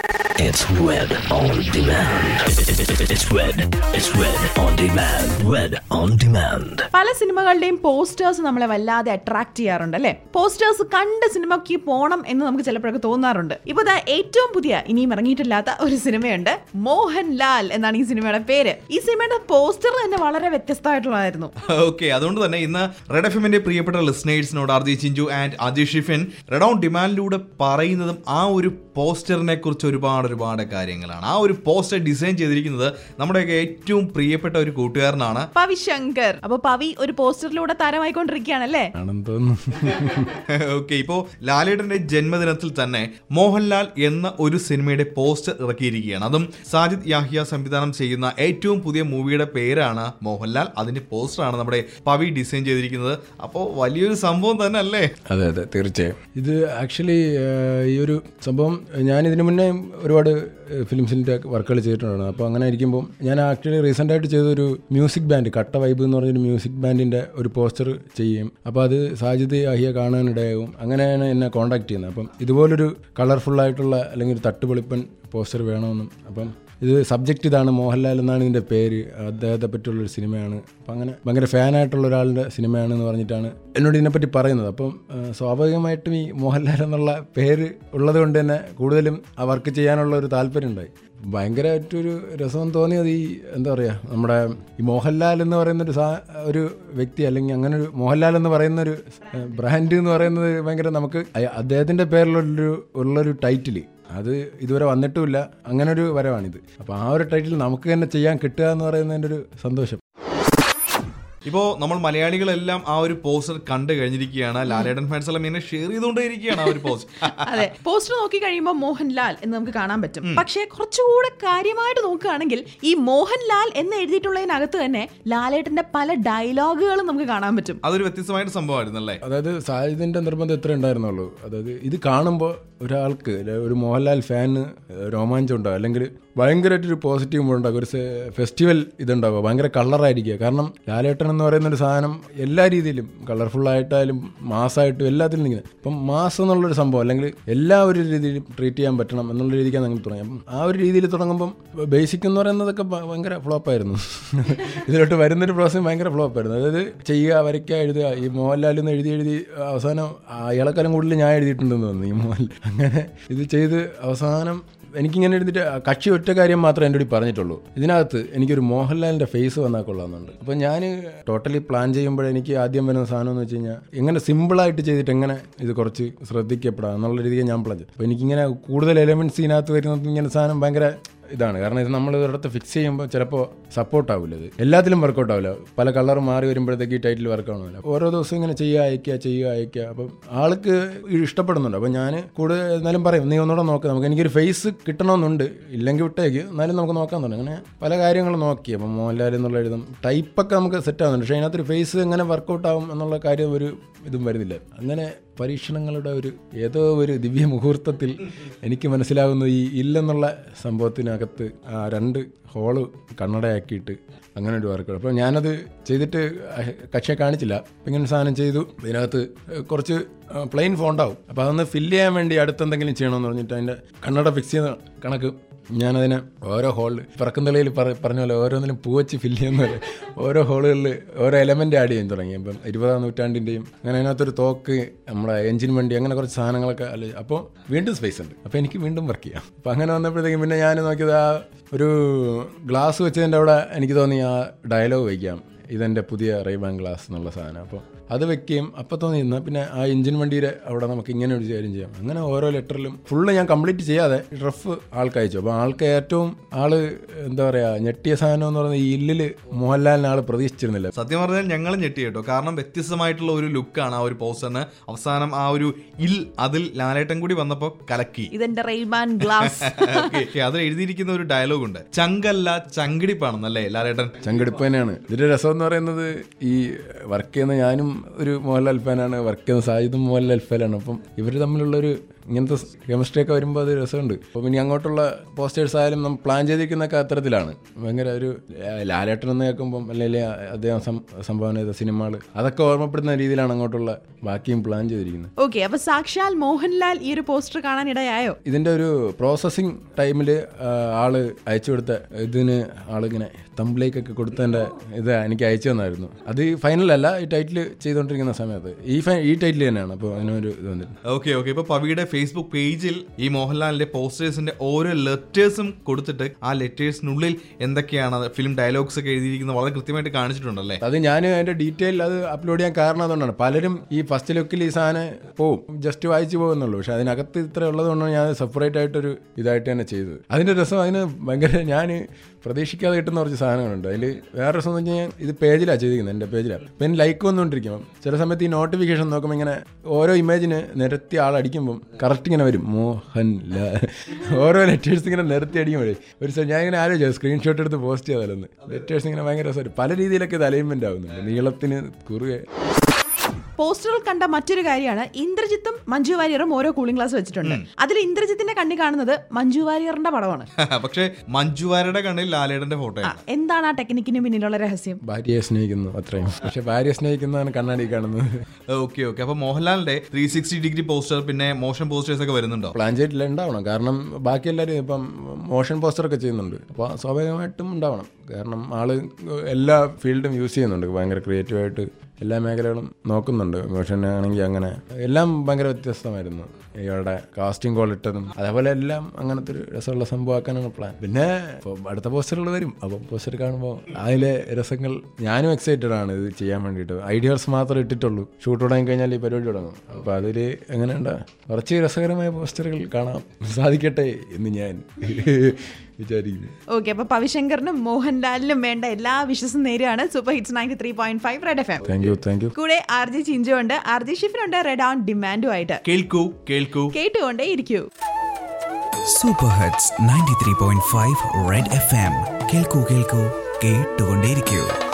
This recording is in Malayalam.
It's Red on Demand. It's Red. It's Red on Demand. Red on Demand. പല സിനിമകളുടെയും പോസ്റ്റേഴ്സ് നമ്മളെ വല്ലാതെ അട്രാക്ട് ചെയ്യാറുണ്ട് അല്ലെ പോസ്റ്റേഴ്സ് കണ്ട് സിനിമയ്ക്ക് പോകണം എന്ന് നമുക്ക് ചിലപ്പോഴൊക്കെ തോന്നാറുണ്ട് ഇപ്പൊ ദാ ഏറ്റവും പുതിയ ഇനിയും ഇറങ്ങിയിട്ടില്ലാത്ത ഒരു സിനിമയുണ്ട് മോഹൻലാൽ എന്നാണ് ഈ സിനിമയുടെ പേര് ഈ സിനിമയുടെ പോസ്റ്റർ തന്നെ വളരെ വ്യത്യസ്തമായിട്ടുള്ളതായിരുന്നു ഓക്കെ അതുകൊണ്ട് തന്നെ ഇന്ന് റെഡ് എഫ് എമ്മിന്റെ പ്രിയപ്പെട്ട ലിസ്നേഴ്സിനോട് R J Chinchu and Ajay Shifin red on ഡിമാൻഡിലൂടെ പറയുന്നതും ആ ഒരു പോസ്റ്ററിനെ കുറിച്ച് ഒരുപാട് ഒരുപാട് കാര്യങ്ങളാണ് ആ ഒരു പോസ്റ്റർ ഡിസൈൻ ചെയ്തിരിക്കുന്നത് നമ്മുടെയൊക്കെ ഏറ്റവും പ്രിയപ്പെട്ട ഒരു കൂട്ടുകാരനാണ് പവി ശങ്കർ അപ്പൊ പവി ഒരു പോസ്റ്ററിലൂടെ താരമായിക്കൊണ്ടിരിക്കുകയാണല്ലേ ആണെന്ന് തോന്നുന്നു ഓക്കെ ഇപ്പോ ലാലേട്ടന്റെ ജന്മദിനത്തിൽ തന്നെ മോഹൻലാൽ എന്ന ഒരു സിനിമയുടെ പോസ്റ്റർ ഇറക്കിയിരിക്കുകയാണ് അതും സാജിദ് യാഹിയ സംവിധാനം ചെയ്യുന്ന ഏറ്റവും പുതിയ മൂവിയുടെ പേരാണ് മോഹൻലാൽ അതിന്റെ പോസ്റ്ററാണ് നമ്മുടെ പവി ഡിസൈൻ ചെയ്തിരിക്കുന്നത് അപ്പോൾ വലിയൊരു സംഭവം തന്നെ അല്ലേ അതെ അതെ തീർച്ചയായും ഇത് ആക്ച്വലി ഈ ഒരു സംഭവം ഞാൻ ഇതിനു മുന്നേ ഒരുപാട് ഫിലിംസിൻ്റെ വർക്കുകൾ ചെയ്തിട്ടുണ്ടാണ് അപ്പോൾ അങ്ങനെ ഇരിക്കുമ്പോൾ ഞാൻ ആക്ച്വലി റീസെൻ്റ് ആയിട്ട് ചെയ്തൊരു മ്യൂസിക് ബാൻഡ് കട്ട വൈബ് എന്ന് പറഞ്ഞൊരു മ്യൂസിക് ബാൻഡിൻ്റെ ഒരു പോസ്റ്റർ ചെയ്യും അപ്പോൾ അത് സാജിദ് അഹിയ കാണാനിടയാകും അങ്ങനെയാണ് എന്നെ കോൺടാക്ട് ചെയ്യുന്നത് അപ്പം ഇതുപോലൊരു കളർഫുള്ളായിട്ടുള്ള അല്ലെങ്കിൽ ഒരു തട്ടുപൊളിപ്പൻ പോസ്റ്റർ വേണമെന്നും അപ്പം ഇത് സബ്ജക്റ്റ് ഇതാണ് മോഹൻലാൽ എന്നാണ് ഇതിൻ്റെ പേര് അദ്ദേഹത്തെ പറ്റിയുള്ളൊരു സിനിമയാണ് അപ്പം അങ്ങനെ ഭയങ്കര ഫാനായിട്ടുള്ള ഒരാളുടെ സിനിമയാണെന്ന് പറഞ്ഞിട്ടാണ് എന്നോട് ഇതിനെപ്പറ്റി പറയുന്നത് അപ്പം ആ, സ്വാഭാവികമായിട്ടും ഈ മോഹൻലാൽ എന്നുള്ള പേര് ഉള്ളത് കൊണ്ട് തന്നെ കൂടുതലും ആ വർക്ക് ചെയ്യാനുള്ള ഒരു താല്പര്യം ഉണ്ടായി ഭയങ്കരമായിട്ടൊരു രസം തോന്നിയത് ഈ എന്താ പറയുക നമ്മുടെ ഈ മോഹൻലാൽ എന്ന് പറയുന്ന ഒരു സാ ഒരു വ്യക്തി അല്ലെങ്കിൽ അങ്ങനെ ഒരു മോഹൻലാൽ എന്ന് പറയുന്ന ഒരു ബ്രാൻഡ് എന്ന് പറയുന്നത് ഭയങ്കര നമുക്ക് അയ- അദ്ദേഹത്തിൻ്റെ പേരിലുള്ളൊരു ഉള്ളൊരു ടൈറ്റിൽ അത് ഇതുവരെ വന്നിട്ടുമില്ല അങ്ങനെ ഒരു വരവാണിത് അപ്പോൾ ആ ഒരു ടൈറ്റിൽ നമുക്ക് തന്നെ ചെയ്യാൻ കിട്ടുക എന്ന് പറയുന്നതിൻ്റെ ഒരു സന്തോഷം ഇപ്പോൾ നമ്മൾ മലയാളികളെല്ലാം ആ ഒരു പോസ്റ്റർ കണ്ടു കഴിഞ്ഞിരിക്കുകയാണ് ലാലേട്ടൻ ഫാൻസ് എല്ലാം ഇങ്ങനെ ഷെയർ ചെയ്തുകൊണ്ടേയിരിക്കുകയാണ് ആ ഒരു പോസ്റ്റ് അതെ പോസ്റ്റർ നോക്കി കഴിയുമ്പോൾ മോഹൻലാൽ എന്ന് നമുക്ക് കാണാൻ പറ്റും പക്ഷേ കുറച്ചുകൂടെ കാര്യമായിട്ട് നോക്കുകയാണെങ്കിൽ ഈ മോഹൻലാൽ എന്ന് എഴുതിയിട്ടുള്ളതിനകത്ത് തന്നെ ലാലേട്ടന്റെ പല ഡയലോഗുകളും നമുക്ക് കാണാൻ പറ്റും അതൊരു വ്യത്യസ്തമായിട്ട് സംഭവമായിരുന്നു അല്ലേ അതായത് സാഹിദിൻ്റെ നിർബന്ധം എത്ര ഉണ്ടായിരുന്നുള്ളൂ അതായത് ഇത് കാണുമ്പോൾ ഒരാൾക്ക് അല്ലെ, ഒരു മോഹൻലാൽ ഫാന് രോമാഞ്ചം ഉണ്ടാകും അല്ലെങ്കിൽ ഭയങ്കരമായിട്ടൊരു പോസിറ്റീവ് മൂഡ് ഉണ്ടാകും ഒരു ഫെസ്റ്റിവൽ ഇതുണ്ടാകുക ഭയങ്കര കളറായിരിക്കുക കാരണം ലാലേട്ടൻ എന്ന് പറയുന്ന ഒരു സാധനം എല്ലാ രീതിയിലും കളർഫുള്ളായിട്ടായാലും മാസമായിട്ടും എല്ലാത്തിലും ഇങ്ങനെ ഇപ്പം മാസ് എന്നുള്ളൊരു സംഭവം അല്ലെങ്കിൽ എല്ലാ ഒരു രീതിയിലും ട്രീറ്റ് ചെയ്യാൻ പറ്റണം എന്നുള്ള രീതിക്കാണ് ഞങ്ങൾ തുടങ്ങി അപ്പം ആ ഒരു രീതിയിൽ തുടങ്ങുമ്പം ബേസിക് എന്ന് പറയുന്നതൊക്കെ ഭ- ഭയങ്കര ഫ്ലോപ്പായിരുന്നു ഇതിലോട്ട് വരുന്നൊരു പ്രോസസ്സ് ഭയങ്കര ഫ്ലോപ്പായിരുന്നു അതായത് ചെയ്യുക വരയ്ക്കുക എഴുതുക ഈ മോഹൻലാൽ എന്ന് എഴുതി എഴുതി അവസാനം അയാളെക്കാലം കൂടുതൽ ഞാൻ എഴുതിയിട്ടുണ്ടെന്ന് തോന്നുന്നു ഈ മോഹൻലാൽ അങ്ങനെ ഇത് ചെയ്ത് അവസാനം എനിക്കിങ്ങനെ എഴുതിയിട്ട് ആ കക്ഷി ഒറ്റ കാര്യം മാത്രമേ എൻ്റെ കൂടി പറഞ്ഞിട്ടുള്ളൂ ഇതിനകത്ത് എനിക്കൊരു മോഹൻലാലിൻ്റെ ഫേസ് വന്നാൽ കൊള്ളാമെന്നുണ്ട് അപ്പോൾ ഞാൻ ടോട്ടലി പ്ലാൻ ചെയ്യുമ്പോൾ എനിക്ക് ആദ്യം വരുന്ന സാധനം എന്ന് വെച്ച് കഴിഞ്ഞാൽ എങ്ങനെ സിമ്പിളായിട്ട് ചെയ്തിട്ട് എങ്ങനെ ഇത് കുറച്ച് ശ്രദ്ധിക്കപ്പെടാം എന്നുള്ള രീതിയിൽ ഞാൻ പ്ലാൻ ചെയ്തു അപ്പോൾ എനിക്കിങ്ങനെ കൂടുതൽ എലമെൻറ്റ്സ് ഇതിനകത്ത് വരുന്നത് ഇങ്ങനെ സാധനം ഭയങ്കര ഇതാണ് കാരണം ഇത് നമ്മൾ ഒരിടത്ത് ഫിക്സ് ചെയ്യുമ്പോൾ ചിലപ്പോൾ സപ്പോർട്ട് ആവില്ല ഇത് എല്ലാത്തിലും വർക്കൗട്ട് ആവില്ല പല കളർ മാറി വരുമ്പോഴത്തേക്ക് ഈ ടൈറ്റിൽ വർക്ക് ആവണമല്ലോ ഓരോ ദിവസം ഇങ്ങനെ ചെയ്യുക അയക്കുക ചെയ്യുക അയക്കുക അപ്പം ആൾക്ക് ഇത് ഇഷ്ടപ്പെടുന്നുണ്ട് അപ്പം ഞാൻ കൂടുതൽ എന്നാലും പറയും നീ ഒന്നുകൂടെ നോക്ക് നമുക്ക് എനിക്കൊരു ഫേസ് കിട്ടണമെന്നുണ്ട് ഇല്ലെങ്കിൽ വിട്ടേക്ക് എന്നാലും നമുക്ക് നോക്കാൻ തുടങ്ങി അങ്ങനെ പല കാര്യങ്ങളും നോക്കി അപ്പം മോഹൻലാൽ എന്നുള്ള എഴുതും ടൈപ്പൊക്കെ നമുക്ക് സെറ്റ് ആവുന്നുണ്ട് പക്ഷേ അതിനകത്തൊരു ഫേസ് എങ്ങനെ വർക്കൗട്ട് ആവും എന്നുള്ള കാര്യം ഒരു ഇതും വരുന്നില്ല അങ്ങനെ പരീക്ഷണങ്ങളുടെ ഒരു ഏതോ ഒരു ദിവ്യ മുഹൂർത്തത്തിൽ എനിക്ക് മനസ്സിലാകുന്നു ഈ ഇല്ലെന്നുള്ള സംഭവത്തിനകത്ത് ആ രണ്ട് ഹോള് കണ്ണടയാക്കിയിട്ട് അങ്ങനെ ഒരു വർക്ക് അപ്പോൾ ഞാനത് ചെയ്തിട്ട് അഹ് കക്ഷിയെ കാണിച്ചില്ല അപ്പം ഇങ്ങനെ സാധനം ചെയ്തു ഇതിനകത്ത് കുറച്ച് പ്ലെയിൻ ഫോണ്ടാവും അപ്പോൾ അതൊന്ന് ഫില്ല് ചെയ്യാൻ വേണ്ടി അടുത്തെന്തെങ്കിലും ചെയ്യണമെന്ന് പറഞ്ഞിട്ട് അതിൻ്റെ കണ്ണട ഫിക്സ് ചെയ്യുന്ന കണക്ക് ഞാനതിനെ ഓരോ ഹോളിൽ പറക്കുന്തളിയിൽ പറഞ്ഞ പോലെ ഓരോന്നിലും പൂവച്ച് ഫില്ല് ചെയ്യുന്ന പോലെ ഓരോ ഹോളുകളിൽ ഓരോ എലമെൻ്റ് ആഡ് ചെയ്യാൻ തുടങ്ങി അപ്പം ഇരുപതാം നൂറ്റാണ്ടിൻ്റെയും അങ്ങനെ അതിനകത്തൊരു തോക്ക് നമ്മുടെ എഞ്ചിൻ വണ്ടി അങ്ങനെ കുറച്ച് സാധനങ്ങളൊക്കെ അല്ല അപ്പോൾ വീണ്ടും സ്പേസ് ഉണ്ട് അപ്പോൾ എനിക്ക് വീണ്ടും വർക്ക് ചെയ്യാം അപ്പോൾ അങ്ങനെ വന്നപ്പോഴത്തേക്കും പിന്നെ ഞാൻ നോക്കിയത് ആ ഒരു ഗ്ലാസ് വെച്ചതിൻ്റെ അവിടെ എനിക്ക് തോന്നി ആ ഡയലോഗ് വയ്ക്കാം ഇതെൻ്റെ പുതിയ റൈബാൻ ഗ്ലാസ് എന്നുള്ള സാധനം അപ്പോൾ അത് വെക്കുകയും അപ്പോൾ തോന്നി എന്നാൽ പിന്നെ ആ എഞ്ചിൻ വണ്ടിയുടെ അവിടെ നമുക്ക് ഇങ്ങനെ ഒരു കാര്യം ചെയ്യാം അങ്ങനെ ഓരോ ലെറ്ററിലും ഫുള്ള് ഞാൻ കംപ്ലീറ്റ് ചെയ്യാതെ റഫ് ആൾക്ക് അയച്ചു അപ്പോൾ ആൾക്ക് ഏറ്റവും ആള് എന്താ പറയുക ഞെട്ടിയ സാധനം എന്ന് പറയുന്നത് ഈ ഇല്ലിൽ മോഹൻലാലിനെ ആൾ പ്രതീക്ഷിച്ചിരുന്നില്ല സത്യം പറഞ്ഞാൽ ഞങ്ങൾ ഞെട്ടി കേട്ടോ കാരണം വ്യത്യസ്തമായിട്ടുള്ള ഒരു ലുക്കാണ് ആ ഒരു പോസ്റ്ററിന് അവസാനം ആ ഒരു ഇൽ അതിൽ ലാലേട്ടൻ കൂടി വന്നപ്പോൾ കലക്കി ഇതെന്റെ റെയിൽമാൻ ഗ്ലാസ് ഓക്കെ അതിൽ എഴുതിയിരിക്കുന്ന ഒരു ഡയലോഗ് ഉണ്ട് ചങ്കല്ല ചങ്കിടിപ്പാണെന്നല്ലേ ലാലേട്ടൻ ചങ്കെടുപ്പ് തന്നെയാണ് ഇതിന്റെ രസം എന്ന് പറയുന്നത് ഈ വർക്ക് ചെയ്യുന്ന ഞാനും ഒരു മോഹൻലാൽ ഫാനാണ് വർക്ക് ചെയ്യുന്ന സാജിദും മോഹൻലാൽ ഫാനാണ് അപ്പം ഇവർ തമ്മിലുള്ളൊരു ഇങ്ങനത്തെ കെമിസ്ട്രി ഒക്കെ വരുമ്പോൾ അത് രസമുണ്ട് അപ്പോൾ പിന്നെ അങ്ങോട്ടുള്ള പോസ്റ്റേഴ്സ് ആയാലും നമ്മൾ പ്ലാൻ ചെയ്തിരിക്കുന്നൊക്കെ അത്തരത്തിലാണ് ഭയങ്കര ഒരു ആ, ലാലേട്ടൻ എന്ന് കേൾക്കുമ്പം അല്ലെങ്കിൽ അദ്ദേഹം സം- സംഭാവന ചെയ്ത സിനിമകൾ അതൊക്കെ ഓർമ്മപ്പെടുന്ന രീതിയിലാണ് അങ്ങോട്ടുള്ള ബാക്കിയും പ്ലാൻ ചെയ്തിരിക്കുന്നത് ഓക്കെ അപ്പൊ സാക്ഷാൽ മോഹൻലാൽ ഈ ഒരു പോസ്റ്റർ കാണാൻ ഇടയായോ ഇതിൻ്റെ ഒരു പ്രോസസ്സിങ് ടൈമിൽ ആള് അയച്ചു കൊടുത്ത ഇതിന് ആളിങ്ങനെ തമ്പിലേക്കൊക്കെ കൊടുത്തതിൻ്റെ ഇത് എനിക്ക് അയച്ചു തന്നായിരുന്നു അത് ഫൈനലല്ല ഈ ടൈറ്റിൽ ചെയ്തുകൊണ്ടിരിക്കുന്ന സമയത്ത് ഈ ഫൈ ഈ ടൈറ്റിൽ തന്നെയാണ് അപ്പോൾ അതിനൊരു ഇത് വന്നിരുന്നു ഓക്കെ ഓക്കെ ഇപ്പൊ പവിയുടെ ഫേസ്ബുക്ക് പേജിൽ ഈ മോഹൻലാലിന്റെ പോസ്റ്റേഴ്സിന്റെ ഓരോ ലെറ്റേഴ്സും കൊടുത്തിട്ട് ആ ലെറ്റേഴ്സിനുള്ളിൽ എന്തൊക്കെയാണ് ഫിലിം ഡയലോഗ്സ് ഒക്കെ എഴുതിയിരിക്കുന്നത് വളരെ കൃത്യമായിട്ട് കാണിച്ചിട്ടുണ്ടല്ലേ അത് ഞാൻ അതിന്റെ ഡീറ്റെയിൽ അത് അപ്ലോഡ് ചെയ്യാൻ കാരണം അതുകൊണ്ടാണ് പലരും ഈ ഫസ്റ്റ് ലുക്കിൽ ഈ സാധനം പോവും ജസ്റ്റ് വായിച്ചു പോകുന്നുള്ളൂ പക്ഷെ അതിനകത്ത് ഇത്ര ഉള്ളത് കൊണ്ടാണ് ഞാൻ സെപ്പറേറ്റ് ആയിട്ടൊരു ഇതായിട്ട് തന്നെ ചെയ്തത് അതിന്റെ രസം അതിന് ഭയങ്കര ഞാൻ പ്രതീക്ഷിക്കാതെ കിട്ടുന്ന കുറച്ച് സാധനങ്ങളുണ്ട് അതിൽ വേറെ രസം എന്ന് വെച്ച് കഴിഞ്ഞാൽ ഇത് പേജിലാണ് ചെയ്തിരിക്കുന്നത് എൻ്റെ പേജിലാണ് പിന്നെ ലൈക്ക് വന്നുകൊണ്ടിരിക്കും ചില സമയത്ത് ഈ നോട്ടിഫിക്കേഷൻ നോക്കുമ്പോൾ ഇങ്ങനെ ഓരോ ഇമേജിന് നിരത്തി ആളടിക്കുമ്പം കറക്റ്റ് ഇങ്ങനെ വരും മോഹൻ ലാൽ ഓരോ ലെറ്റേഴ്സ് ഇങ്ങനെ നിരത്തി അടിക്കുമ്പോഴേ ഒരു ദിവസം ഞാൻ ഇങ്ങനെ ആലോചിച്ചു സ്ക്രീൻഷോട്ട് എടുത്ത് പോസ്റ്റ് ചെയ്താലൊന്ന് ലെറ്റേഴ്സ് ഇങ്ങനെ ഭയങ്കര രസമായിട്ട് പല രീതിയിലൊക്കെ ഇത് അലൈൻമെന്റ് ആവുന്നുണ്ട് നീളത്തിന് കുറുകെ പോസ്റ്ററിൽ കണ്ട മറ്റൊരു കാര്യമാണ് ഇന്ദ്രജിത്തും മഞ്ജു വാര്യറും ഓരോ കൂളിംഗ് ഗ്ലാസ് വെച്ചിട്ടുണ്ട് അതിൽ ഇന്ദ്രജിത്തിന്റെ കണ്ണി കാണുന്നത് മഞ്ജു വാര്യറിന്റെ പടമാണ് പക്ഷെ മഞ്ജുവാരുടെ കണ്ണിൽ ലാലേട്ടന്റെ ഫോട്ടോ ആ, എന്താണ് ആ ടെക്നിക്കിന് പിന്നിലുള്ള രഹസ്യം ഭാര്യയെ സ്നേഹിക്കുന്നു അത്രയും പക്ഷെ ഭാര്യയെ സ്നേഹിക്കുന്നതാണ് കണ്ണാടി കാണുന്നത് ഓക്കെ ഓക്കെ അപ്പൊ മോഹൻലാലിന്റെ ത്രീ സിക്സ്റ്റി ഡിഗ്രി പോസ്റ്റർ പിന്നെ മോഷൻ പോസ്റ്റേഴ്സ് ഒക്കെ വരുന്നുണ്ടോ പ്ലാൻ ചെയ്തിട്ടില്ല ഉണ്ടാവണം കാരണം ബാക്കി എല്ലാവരും ഇപ്പം മോഷൻ പോസ്റ്ററൊക്കെ ചെയ്യുന്നുണ്ട് അപ്പോൾ സ്വാഭാവികമായിട്ടും ഉണ്ടാവണം കാരണം ആള് എല്ലാ ഫീൽഡും യൂസ് ചെയ്യുന്നുണ്ട് ഭയങ്കര ക്രിയേറ്റീവായിട്ട് എല്ലാ മേഖലകളും നോക്കുന്നുണ്ട് മോഷൻ ആണെങ്കിൽ അങ്ങനെ എല്ലാം ഭയങ്കര വ്യത്യസ്തമായിരുന്നു ഇയാളുടെ കാസ്റ്റിംഗ് കോൾ ഇട്ടതും അതേപോലെ എല്ലാം അങ്ങനത്തെ ഒരു രസമുള്ള സംഭവമാക്കാനാണ് പ്ലാൻ പിന്നെ ഇപ്പൊ അടുത്ത പോസ്റ്ററുകൾ വരും അപ്പോൾ പോസ്റ്റർ കാണുമ്പോൾ അതിലെ രസങ്ങൾ ഞാനും എക്സൈറ്റഡ് ആണ് ഇത് ചെയ്യാൻ വേണ്ടിയിട്ട് ഐഡിയാസ് മാത്രമേ ഇട്ടിട്ടുള്ളൂ ഷൂട്ട് തുടങ്ങി കഴിഞ്ഞാൽ ഈ പരിപാടി തുടങ്ങും അപ്പോൾ അതിൽ എങ്ങനെയുണ്ട് കുറച്ച് രസകരമായ പോസ്റ്ററുകൾ കാണാം സാധിക്കട്ടെ എന്ന് ഞാൻ വിചാരിക്കുന്നു ഓക്കെ അപ്പൊ പവിശങ്കറിനും മോഹൻലാലിനും വേണ്ട എല്ലാ വിശ്വസും നേരെയാണ് super hits ninety three point five red F M thank you thank you കൂടെ ആർ ജി ചിഞ്ചു ഉണ്ട് ആർ ജി ഷിഫിനുണ്ട് റെഡ് ഓൺ ഡിമാൻഡും ആയിട്ട് കേൾക്കൂ കേൾക്കൂ കേട്ടുകൊണ്ടേ ഇരിക്കൂ super hits ninety three point five red F M കേൾക്കൂ കേൾക്കൂ കേട്ടുകൊണ്ടേയിരിക്കൂ